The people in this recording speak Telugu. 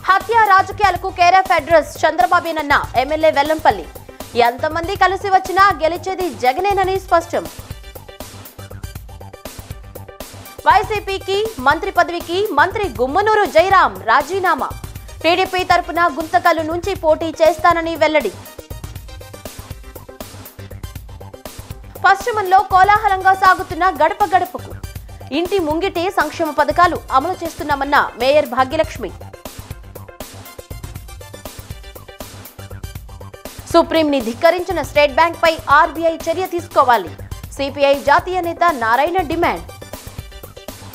హత్య రాజకీయాలకు కేరాఫ్ అడ్రస్ చంద్రబాబేనన్న ఎమ్మెల్యే వెల్లంపల్లి ఎంతమంది కలిసి వచ్చినా గెలిచేది జగనేనని స్పష్టం వైసీపీకి మంత్రి పదవికి మంత్రి గుమ్మనూరు జయరాం రాజీనామా టీడీపీ తరపున గుంతకల్లు నుంచి పోటీ చేస్తానని వెల్లడి పశ్చిమంలో కోలాహలంగా సాగుతున్న గడప గడపకు ఇంటి ముంగిటి సంక్షేమ పథకాలు అమలు చేస్తున్నామన్న మేయర్ భాగ్యలక్ష్మి సుప్రీంని ధిక్కరించిన స్టేట్ బ్యాంక్ పై ఆర్బీఐ చర్య తీసుకోవాలి సిపిఐ జాతీయ నేత నారాయణ డిమాండ్